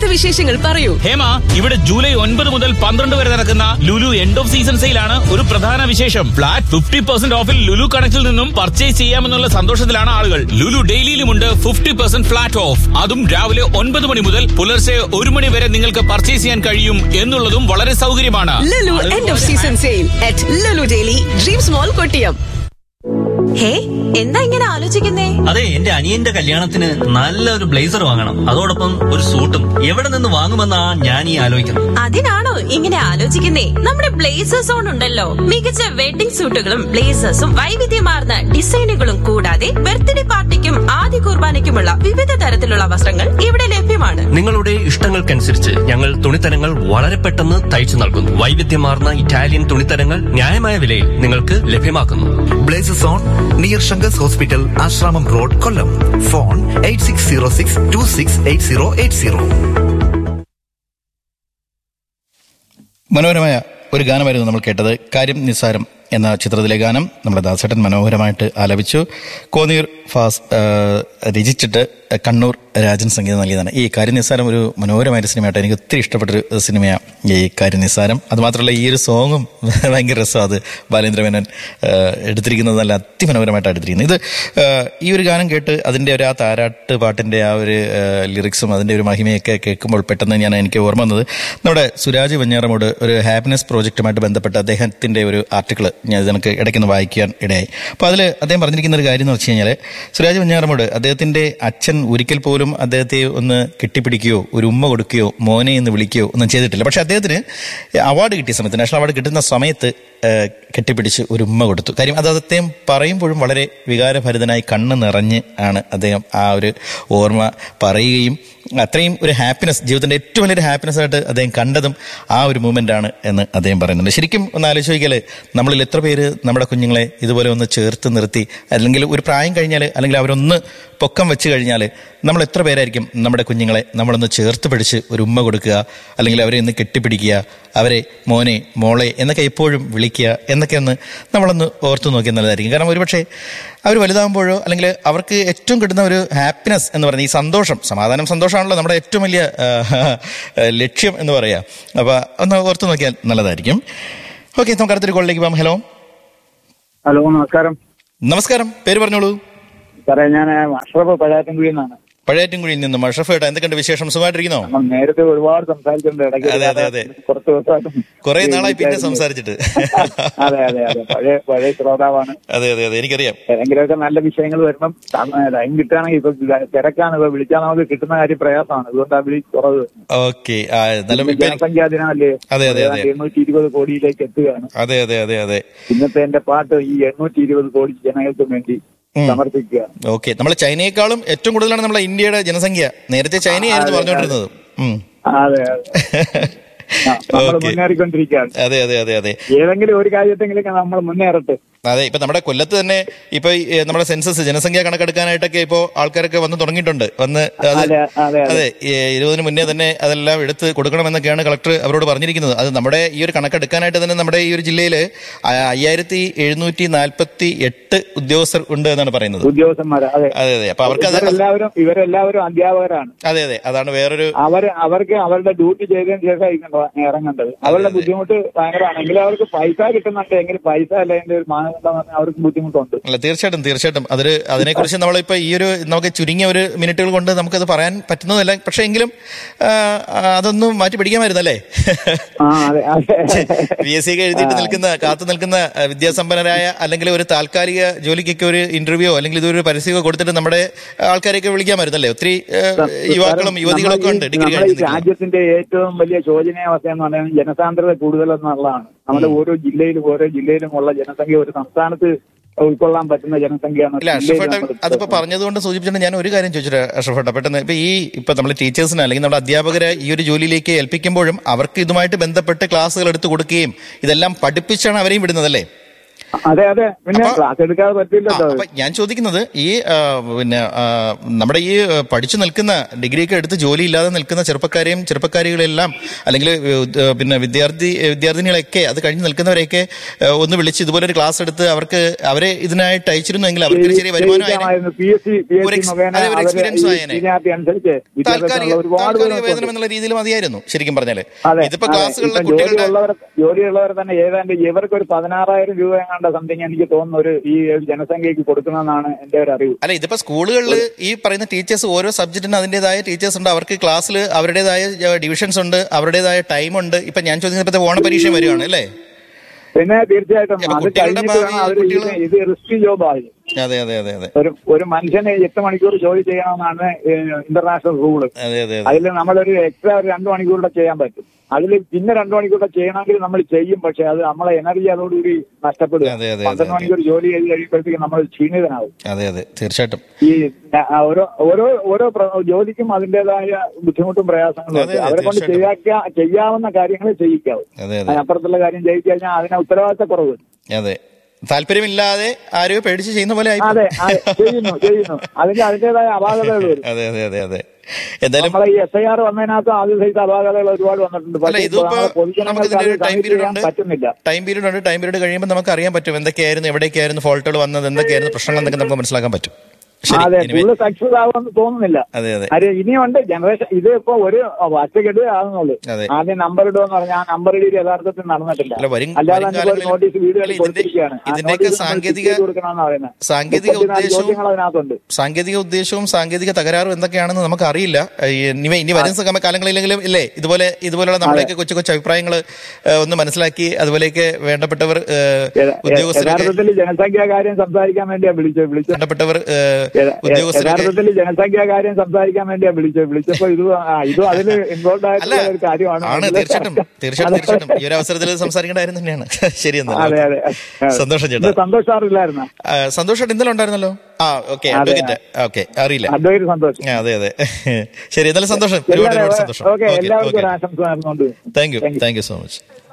വിശേഷങ്ങൾ പറയൂ ഹേമ ഇവിടെ ജൂലൈ ഒൻപത് മുതൽ പന്ത്രണ്ട് വരെ നടക്കുന്ന ലുലു എൻഡ് ഓഫ് സീസൺ സെയിലാണ് ഒരു പ്രധാന വിശേഷം ഫ്ലാറ്റ് ഫിഫ്റ്റി പെർസെന്റ് ഓഫിൽ ലുലു കണക്റ്റിൽ നിന്നും പർച്ചേസ് ചെയ്യാമെന്നുള്ള സന്തോഷത്തിലാണ് ആളുകൾ ലുലു ഡെയിലിയിലുമുണ്ട് ഫിഫ്റ്റി പെർസെന്റ് ഫ്ലാറ്റ് ഓഫ് അതും രാവിലെ ഒൻപത് മണി മുതൽ പുലർച്ചെ ഒരു മണി വരെ നിങ്ങൾക്ക് പർച്ചേസ് ചെയ്യാൻ കഴിയും എന്നുള്ളതും വളരെ സൗകര്യമാണ് Lulu end of season sale at Lulu daily dreams mall Kottiyam hey എന്താ ഇങ്ങനെ ആലോചിക്കുന്നേ അതെ എന്റെ അനിയന്റെ കല്യാണത്തിന് നല്ലൊരു ബ്ലേസർ വാങ്ങണം അതോടൊപ്പം ഒരു സൂട്ടും എവിടെ നിന്ന് വാങ്ങുമെന്നാ ഞാൻ ഈ ആലോചിക്കുന്നത് അതിനാണോ ഇങ്ങനെ ആലോചിക്കുന്നേ നമ്മുടെ ബ്ലേസേഴ്സ് ഓൺ ഉണ്ടല്ലോ മികച്ച വെഡിംഗ് സൂട്ടുകളും ബ്ലേസേഴ്സും വൈവിധ്യമാർന്ന ഡിസൈനുകളും കൂടാതെ ബർത്ത്ഡേ പാർട്ടിക്കും ആദ്യ കുർബാനയ്ക്കുമുള്ള വിവിധ തരത്തിലുള്ള വസ്ത്രങ്ങൾ ഇവിടെ ലഭ്യമാണ് നിങ്ങളുടെ ഇഷ്ടങ്ങൾക്കനുസരിച്ച് ഞങ്ങൾ തുണിത്തരങ്ങൾ വളരെ പെട്ടെന്ന് തയ്ച്ചു നൽകുന്നു വൈവിധ്യമാർന്ന ഇറ്റാലിയൻ തുണിത്തരങ്ങൾ ന്യായമായ വിലയിൽ നിങ്ങൾക്ക് ലഭ്യമാക്കുന്നു blazes on near Shankar's hospital Ashramam road Kollam phone eight six zero six two six eight zero eight zero മനോഹരമായ ഒരു ഗാനമായിരുന്നു നമ്മൾ കേട്ടത് കാര്യം നിസ്സാരം എന്ന ചിത്രത്തിലെ ഗാനം നമ്മുടെ ദാസേട്ടൻ മനോഹരമായിട്ട് ആലപിച്ചു കോന്നിയൂർ ഫാസ് ആ, രചിച്ചിട്ട് കണ്ണൂർ രാജൻ സംഗീതം നൽകിയതാണ് ഈ കാര്യം നിസ്സാരം ഒരു മനോഹരമായ ഒരു സിനിമയായിട്ട് എനിക്ക് ഒത്തിരി ഇഷ്ടപ്പെട്ടൊരു സിനിമയാണ് ഈ കാര്യം നിസ്സാരം അതുമാത്രമല്ല ഈ ഒരു സോങ്ങും ഭയങ്കര രസമാണ് അത് ബാലേന്ദ്ര മേനോൻ ആ, എടുത്തിരിക്കുന്നത് നല്ല അതിമനോഹരമായിട്ട് എടുത്തിരിക്കുന്നത് ഇത് ആ, ഈ ഒരു ഗാനം കേട്ട് അതിൻ്റെ ഒരു ആ താരാട്ട് പാട്ടിൻ്റെ ആ ഒരു ആ, ലിറിക്സും അതിൻ്റെ ഒരു മഹിമയൊക്കെ കേൾക്കുമ്പോൾ പെട്ടെന്ന് ഞാൻ എനിക്ക് ഓർമ്മ വന്നത് നമ്മുടെ സുരാജ് വഞ്ഞാറമോട് ഒരു ഹാപ്പിനെസ് പ്രോജക്റ്റുമായിട്ട് ബന്ധപ്പെട്ട് അദ്ദേഹത്തിൻ്റെ ഒരു ആർട്ടിക്കിൾ ഞാൻ ഇതിനക്ക് ഇടയ്ക്കൊന്ന് വായിക്കാൻ ഇടയായി അപ്പോൾ അതിൽ അദ്ദേഹം പറഞ്ഞിരിക്കുന്ന ഒരു കാര്യം എന്ന് വെച്ച് കഴിഞ്ഞാൽ സുരാജ് വഞ്ഞാറമോട് അദ്ദേഹത്തിൻ്റെ അച്ഛൻ ഒരിക്കൽ പോലും അദ്ദേഹത്തെ ഒന്ന് കെട്ടിപ്പിടിക്കുകയോ ഒരു ഉമ്മ കൊടുക്കുകയോ മോനെ എന്ന് വിളിക്കുകയോ ഒന്നും ചെയ്തിട്ടില്ല പക്ഷെ അദ്ദേഹത്തിന് അവാർഡ് കിട്ടിയ സമയത്ത് നാഷണൽ അവാർഡ് കിട്ടുന്ന സമയത്ത് ഏഹ്, കെട്ടിപ്പിടിച്ച് ഒരു ഉമ്മ കൊടുത്തു കാര്യം അത് അദ്ദേഹം പറയുമ്പോഴും വളരെ വികാരഭരിതനായി കണ്ണ് നിറഞ്ഞ് ആണ് അദ്ദേഹം ആ ഒരു ഓർമ്മ പറയുകയും അത്രയും ഒരു ഹാപ്പിനെസ് ജീവിതത്തിന്റെ ഏറ്റവും വലിയൊരു ഹാപ്പിനെസ് ആയിട്ട് അദ്ദേഹം കണ്ടതും ആ ഒരു മൂമെന്റ് ആണ് എന്ന് അദ്ദേഹം പറയുന്നുണ്ട് ശരിക്കും ഒന്ന് ആലോചിക്കല് നമ്മളിൽ എത്ര പേര് നമ്മുടെ കുഞ്ഞുങ്ങളെ ഇതുപോലെ ഒന്ന് ചേർത്ത് നിർത്തി അല്ലെങ്കിൽ ഒരു പ്രായം കഴിഞ്ഞാൽ അല്ലെങ്കിൽ അവരൊന്ന് പൊക്കം വെച്ച് കഴിഞ്ഞാൽ നമ്മൾ എത്ര പേരായിരിക്കും നമ്മുടെ കുഞ്ഞുങ്ങളെ നമ്മളൊന്ന് ചേർത്ത് പിടിച്ച് ഒരു ഉമ്മ കൊടുക്കുക അല്ലെങ്കിൽ അവരെ ഒന്ന് കെട്ടിപ്പിടിക്കുക അവരെ മോനെ മോളെ എന്നൊക്കെ എപ്പോഴും വിളിക്കുക എന്നൊക്കെ ഒന്ന് നമ്മളൊന്ന് ഓർത്തു നോക്കിയാൽ നല്ലതായിരിക്കും കാരണം ഒരുപക്ഷെ അവർ വലുതാകുമ്പോഴോ അല്ലെങ്കിൽ അവർക്ക് ഏറ്റവും കിട്ടുന്ന ഒരു ഹാപ്പിനെസ് എന്ന് പറയുന്നത് ഈ സന്തോഷം സമാധാനം സന്തോഷമാണല്ലോ നമ്മുടെ ഏറ്റവും വലിയ ആ, ലക്ഷ്യം എന്ന് പറയാം അപ്പോൾ ഒന്ന് ഓർത്തു നോക്കിയാൽ നല്ലതായിരിക്കും ഓക്കെ നമുക്ക് അടുത്തൊരു കോളിലേക്ക് പോകാം ഹലോ ഹലോ നമസ്കാരം നമസ്കാരം പേര് പറഞ്ഞോളൂ സാറേ ഞാൻ അഷ്റഫ് പഴാറ്റൻകുഴിയിൽ നിന്നാണ് പഴയാറ്റിൻകുഴിയിൽ നിന്നും അഷറഫ് ഏട്ടാ എന്തൊക്കെയുണ്ട് വിശേഷം സുഖമായിട്ടിരിക്കുന്നോ നമ്മൾ നേരത്തെ ഒരുപാട് സംസാരിച്ചിട്ടുണ്ട് ഇടയ്ക്ക് അതെ, അതെ, അതെ. കുറച്ച് ദിവസമായിട്ടും കുറെ നാളായി പിന്നെ സംസാരിച്ചിട്ട് അതെ അതെ അതെ പഴയ പഴയ ശ്രോതാവാണ് അതെ അതെ അതെ എനിക്കറിയാം ഏതെങ്കിലുമൊക്കെ നല്ല വിഷയങ്ങൾ വരുമ്പം ലൈൻ കിട്ടുകയാണെങ്കിൽ ഇപ്പൊ തിരക്കാണ് ഇപ്പൊ വിളിച്ചാൽ നമുക്ക് കിട്ടുന്ന കാര്യം പ്രയാസമാണ് അതുകൊണ്ടാണ് വിളി കുറവ് ഓക്കെ നല്ല ഇപ്പൊ എനിക്ക് ജനസംഖ്യാ ദിനമല്ലേ അതെ, അതെ, അതെ. എണ്ണൂറ്റി ഇരുപത് കോടിയിലേക്ക് എത്തുകയാണ് അതെ അതെ അതെ അതെ ഇന്നത്തെ എന്റെ പാട്ട് ഈ എണ്ണൂറ്റി ഇരുപത് കോടി ജനങ്ങൾക്ക് വേണ്ടി സമർപ്പിക്കുക ഓക്കെ നമ്മൾ ചൈനയെക്കാളും ഏറ്റവും കൂടുതലാണ് നമ്മുടെ ഇന്ത്യയുടെ ജനസംഖ്യ നേരത്തെ ചൈനയായിരുന്നു പറഞ്ഞുകൊണ്ടിരുന്നത് ഉം. അതെ അതെ നമ്മൾ Okay. മുന്നേറിക്കൊണ്ടിരിക്കുകയാണ് അതെ അതെ അതെ അതെ ഏതെങ്കിലും ഒരു കാര്യത്തെങ്കിലും നമ്മൾ മുന്നേറട്ടെ അതെ ഇപ്പൊ നമ്മുടെ കൊല്ലത്ത് തന്നെ ഇപ്പൊ ഈ, ഏ, നമ്മുടെ സെൻസസ് ജനസംഖ്യ കണക്കെടുക്കാനായിട്ടൊക്കെ ഇപ്പോ ആൾക്കാരൊക്കെ വന്ന് തുടങ്ങിയിട്ടുണ്ട് വന്ന് അത് അതെ, അതെ, അതെ. അതെ ഈ ഇരുപതിന് മുന്നേ തന്നെ അതെല്ലാം എടുത്ത് കൊടുക്കണമെന്നൊക്കെയാണ് കളക്ടർ അവരോട് പറഞ്ഞിരിക്കുന്നത് അത് നമ്മുടെ ഈ ഒരു കണക്കെടുക്കാനായിട്ട് തന്നെ നമ്മുടെ ഈ ഒരു ജില്ലയിൽ അയ്യായിരത്തി എഴുന്നൂറ്റി നാൽപ്പത്തി എട്ട് ഉദ്യോഗസ്ഥർ ഉണ്ട് എന്നാണ് പറയുന്നത് ഉദ്യോഗസ്ഥന്മാര് അതെ അതെ അതെ അപ്പൊ അവർക്ക് അത് ഇവരെല്ലാവരും ഇവരെല്ലാവരും അധ്യാപകരാണ് അതെ അതെ അതാണ് വേറൊരു അവർ അവർക്ക് അവരുടെ ഡ്യൂട്ടി ചെയ്തതിന് ശേഷം ഇറങ്ങേണ്ടത് അവരുടെ ബുദ്ധിമുട്ട് ഭയങ്കരമാണ് എങ്കിലും അവർക്ക് പൈസ കിട്ടുന്നുണ്ട് എങ്കിലും പൈസ അല്ലെങ്കിൽ ഒരു മാനദണ്ഡം എന്ന് പറഞ്ഞാൽ അവർക്ക് ബുദ്ധിമുട്ടുണ്ട് അല്ല തീർച്ചയായിട്ടും തീർച്ചയായിട്ടും അതൊരു അതിനെക്കുറിച്ച് നമ്മളിപ്പോൾ ഈ ഒരു നമുക്ക് ചുരുങ്ങിയ ഒരു മിനിറ്റുകൾ കൊണ്ട് നമുക്കത് പറയാൻ പറ്റുന്നതല്ല പക്ഷേ എങ്കിലും ആ, അതൊന്നും മാറ്റി പിടിക്കാമായിരുന്നല്ലേ ആ അതെ അതെ പി എസ് സി ഒക്കെ എഴുതിയിട്ട് നിൽക്കുന്ന കാത്തു നിൽക്കുന്ന ആ, വിദ്യാസമ്പന്നരായ അല്ലെങ്കിൽ ഒരു താൽക്കാലിക ജോലിക്കൊക്കെ ഒരു ഇന്റർവ്യൂ അല്ലെങ്കിൽ ഇതൊരു പരസ്യമോ കൊടുത്തിട്ട് നമ്മുടെ ആൾക്കാരെയൊക്കെ വിളിക്കാമായിരുന്നല്ലേ ഒത്തിരി ആ, യുവാക്കളും യുവതികളും ഒക്കെ ഉണ്ട് ഡിഗ്രി നമ്മുടെ ഈ കഴിഞ്ഞ് നിൽക്കുന്നത്. രാജ്യത്തിന്റെ ഏറ്റവും വലിയ ശോചനീയാവസ്ഥ എന്ന് പറയുന്നത് ജനസാന്ദ്രത കൂടുതലെന്നുള്ളതാണ് നമ്മുടെ ഓരോ ജില്ലയിലും ഓരോ ജില്ലയിലും ഉള്ള ജനസംഖ്യ ഒരു സംസ്ഥാനത്ത് ഉൾക്കൊള്ളാൻ പറ്റുന്ന ജനസംഖ്യയാണ് ഇല്ല ജില്ലയിൽ അഷ്റഫേട്ട നമ്മൾ അതിപ്പോ പറഞ്ഞതുകൊണ്ട് സൂചിപ്പിച്ചിട്ട് ഞാൻ ഒരു കാര്യം ചോദിച്ചിട്ട് അഷ്റഫേട്ട പെട്ടെന്ന് ഇപ്പൊ ഈ ഇപ്പൊ നമ്മൾ ടീച്ചേഴ്സിന് അല്ലെങ്കിൽ നമ്മുടെ അധ്യാപകരെ ഈ ഒരു ജോലിയിലേക്ക് ഏൽപ്പിക്കുമ്പോഴും അവർക്ക് ഇതുമായിട്ട് ബന്ധപ്പെട്ട് ക്ലാസ്സുകൾ എടുത്തു കൊടുക്കുകയും ഇതെല്ലാം പഠിപ്പിച്ചാണ് അവരെയും വിടുന്നതല്ലേ അതെ അതെ പിന്നെ അപ്പൊ- ക്ലാസ് എടുക്കാതെ ആ, പറ്റില്ലല്ലോ അപ്പൊ ഞാൻ ചോദിക്കുന്നത് ഈ ആ, പിന്നെ ആ, നമ്മുടെ ഈ ആ, പഠിച്ചു നിൽക്കുന്ന ഡിഗ്രിയൊക്കെ എടുത്ത് ജോലി ഇല്ലാതെ നിൽക്കുന്ന ചെറുപ്പക്കാരെയും ചെറുപ്പക്കാരികളെല്ലാം അല്ലെങ്കിൽ ഏ, പിന്നെ വിദ്യാർത്ഥി വിദ്യാർത്ഥിനികളെയൊക്കെ അത് കഴിഞ്ഞ് നിൽക്കുന്നവരെയൊക്കെ ഏ, ഒന്ന് വിളിച്ച് ഇതുപോലെ ഒരു ക്ലാസ് എടുത്ത് അവർക്ക് അവരെ ഇതിനായിട്ട് അയച്ചിരുന്നെങ്കിൽ അവർക്ക് ഒരു ചെറിയ വരുമാനമായിരുന്നു പി എസ് സി പി ഒരു എസ് ex- സി മുഖേന അതെ, ഒരു അവര് experience ഈ ആയേനെ. സീനിയാരിറ്റി അനുസരിച്ച് താൽക്കാലിക വിദ്യാഭ്യാസമുള്ള ഒരുപാട് താൽക്കാലിക പേരുണ്ട്. വേതനം എന്നുള്ള രീതിയിൽ മതിയായിരുന്നു ശരിക്കും പറഞ്ഞാല് അതെ ഇതിപ്പോ അതെ. ക്ലാസ്സുകളിലെ ഇപ്പം കുട്ടികളുടെ ജോലിയുള്ളവർ ജോലിയുള്ളവർ തന്നെ ഏതാണ്ട് ഇവർക്ക് ഒരു പതിനാറായിരം രൂപ എങ്ങാണ്ട് സംതിങ് എനിക്ക് തോന്നുന്നു ഒരു ഈ ഒരു ജനസംഖ്യക്ക് കൊടുക്കണമെന്നാണ് എന്റെ ഒരു അറിവ് അല്ല ഇതിപ്പോ സ്കൂളുകളിൽ ഈ പറയുന്ന ടീച്ചേഴ്സ് ഓരോ സബ്ജക്റ്റിന് അതിന്റേതായ ടീച്ചേഴ്സ് ഉണ്ട് അവർക്ക് ക്ലാസ്സിൽ അവരുടേതായ ഡിവിഷൻസ് ഉണ്ട് അവരുടേതായ ടൈം ഉണ്ട് ഇപ്പൊ ഞാൻ ചോദിക്കുന്ന ഓണപരീക്ഷ വരികയാണ് അല്ലേ പിന്നെ തീർച്ചയായിട്ടും അപ്പൊ അത് കുട്ടികളുടെ കഴിഞ്ഞിട്ട് ഭാവി വേണം അവർ കുട്ടികള് ഇത് റിസ്ക് ജോബായി അതെ അതെ അതെ അതെ ഒരു ഒരു മനുഷ്യന് എട്ട് മണിക്കൂർ ജോലി ചെയ്യണമെന്നാണ് ഇന്റർനാഷണൽ റൂള് അതെ അതെ അതെ അതിൽ നമ്മളൊരു എക്സ്ട്രാ ഒരു രണ്ടു മണിക്കൂറുടെ ചെയ്യാൻ പറ്റും അതിൽ പിന്നെ രണ്ടു മണിക്കൂറുടെ ചെയ്യണമെങ്കിൽ നമ്മൾ ചെയ്യും പക്ഷെ അത് നമ്മളെ എനർജി അതോടുകൂടി നഷ്ടപ്പെടുക അതെ, അതെ, പന്ത്രണ്ട് അതെ. മണിക്കൂർ ജോലി ചെയ്ത് കഴിയുമ്പോഴത്തേക്ക് നമ്മൾ ക്ഷീണിതനാവും അതെ അതെ തീർച്ചയായിട്ടും ഈ ന- ഓരോ ഓരോ ഓരോ പ്ര- ജോലിക്കും അതിന്റേതായ ബുദ്ധിമുട്ടും പ്രയാസങ്ങളും അതെ, ഉണ്ട് അതെ, അവരെ കൊണ്ട് തീർച്ചയായിട്ടും. ചെയ്യാക്ക ചെയ്യാവുന്ന കാര്യങ്ങൾ ചെയ്യിക്കാവും അതെ അതെ അതിനപ്പുറത്തുള്ള കാര്യം ചെയ്യിച്ചു കഴിഞ്ഞാൽ അതിന് ഉത്തരവാദിത്തക്കുറവ് അതെ താല്പര്യമില്ലാതെ ആരെയോ പേടിച്ച് ചെയ്യുന്ന പോലെ ആയി അതെ അതെ, ചെയ്യുന്നു ചെയ്യുന്നു അതിന്റെ അതിന്റേതായ അപാകതകൾ വരും അതെ അതെ അതെ അതെ എന്തായാലും നമ്മളെ ഈ എസ് ഐ ആർ വന്നതിനകത്ത് ആദ്യ സഹിത അപാകതകൾ ഒരുപാട് വന്നിട്ടുണ്ട് അല്ല പക്ഷേ ഇതിപ്പോ നമ്മളെ പൊതുജനങ്ങൾക്ക് നമുക്ക് അത് ഇതിന്റെ ടൈം കമ്മിറ്റ് പീരീഡ് ചെയ്യാൻ ഉണ്ട് പറ്റുന്നില്ല ടൈം പീരീഡ് ഉണ്ട് ടൈം പീരീഡ് കഴിയുമ്പോൾ നമുക്ക് അറിയാൻ പറ്റും എന്തൊക്കെയായിരുന്നു എവിടേക്കായിരുന്നു ഫോൾട്ടുകൾ വന്നത് എന്തൊക്കെയായിരുന്നു പ്രശ്നങ്ങൾ എന്നൊക്കെ നമുക്ക് മനസ്സിലാക്കാൻ പറ്റും ശരി അതെ anyway. ഫുള്ള് സക്സസ് ആവുമെന്ന് തോന്നുന്നില്ല അതെ അതെ അത് ഇനിയുണ്ട് ജനറേഷൻ ഇത് ഇപ്പൊ ഒരു ഒറ്റക്കെട്ട് ആകുന്നുള്ളൂ അതെ. ആദ്യം നമ്പർ ഇടുമെന്ന് പറഞ്ഞാൽ ആ നമ്പർ ഇടയിൽ യഥാർത്ഥത്തിൽ നടന്നിട്ടില്ല അല്ല, വരും- അല്ലാതെ വരും തന്നെ ഒരു കാലങ്ങളിൽ- നോട്ടീസ് വീഡിയോ അല്ല, ഇതിന്റെ- കൊടുത്തിരിക്കുകയാണ് ആ ഇതിന്റെയൊക്കെ നോട്ടീസ് നമ്മൾ സാങ്കേതിക- ടിക്ക് ചെയ്ത് കൊടുക്കണമെന്നാ പറയുന്നത് സാങ്കേതിക മുപ്പത്തിനാല് ഉദ്ദേശവും ചോദ്യങ്ങൾ അതിനകത്തുണ്ട് സാങ്കേതിക ഉദ്ദേശവും സാങ്കേതിക തകരാറും എന്തൊക്കെയാണെന്ന് നമുക്ക് അറിയില്ല ഇനി ഇനി വരും സമയ കാലങ്ങളിലെങ്കിലും ഇല്ലേ ഇതുപോലെ ഇതുപോലുള്ള നമ്മുടെയൊക്കെ കൊച്ചു കൊച്ചു അഭിപ്രായങ്ങൾ ഒന്ന് മനസ്സിലാക്കി അതുപോലെയൊക്കെ വേണ്ടപ്പെട്ടവർ ഏഹ്, യഥാ- ഉദ്യോഗസ്ഥരൊക്കെ യഥാർത്ഥത്തിൽ ജനസംഖ്യാ കാര്യം സംസാരിക്കാൻ വേണ്ടിയാ വിളിച്ചത് വിളിച്ചത് വേണ്ടപ്പെട്ടവർ ഏഹ്, യഥാ- ഉദ്യോഗസ്ഥരൊക്കെ യഥാർത്ഥത്തിൽ ജനസംഖ്യാ കാര്യം സംസാരിക്കാൻ വേണ്ടിയാ വിളിച്ചത് വിളിച്ചപ്പോ ഇത് ആ, ഇതും അതിൽ ഇൻവോൾവ് അല്ല ആയിട്ടുള്ള ഒരു കാര്യമാണ് ആണ് തീർച്ചയായിട്ടും തീർച്ചയായിട്ടും തീർച്ചയായിട്ടും ഈ ഒരു അവസരത്തിൽ സംസാരിക്കേണ്ട കാര്യം തന്നെയാണ് ശരി അതെ എന്നാൽ അതെ സന്തോഷം ചേട്ടാ ഇത് സന്തോഷ് സാറില്ലായിരുന്ന ആ, സന്തോഷമായിട്ട് ഇന്നലെ ഉണ്ടായിരുന്നല്ലോ ആ ഓക്കെ അതെ. അഡ്വക്കേറ്റ് ഓക്കെ അറിയില്ല അദ്വൈത് സന്തോഷ് ആ, അതെ അതെ ശരി എന്നാലും സന്തോഷം ഒരുപാട് ഒരുപാട് സന്തോഷം ഓക്കെ ഓക്കെ എല്ലാവർക്കും ഓക്കെ ഒരു ആശംസ നേർന്നുകൊണ്ട് thank you thank you so much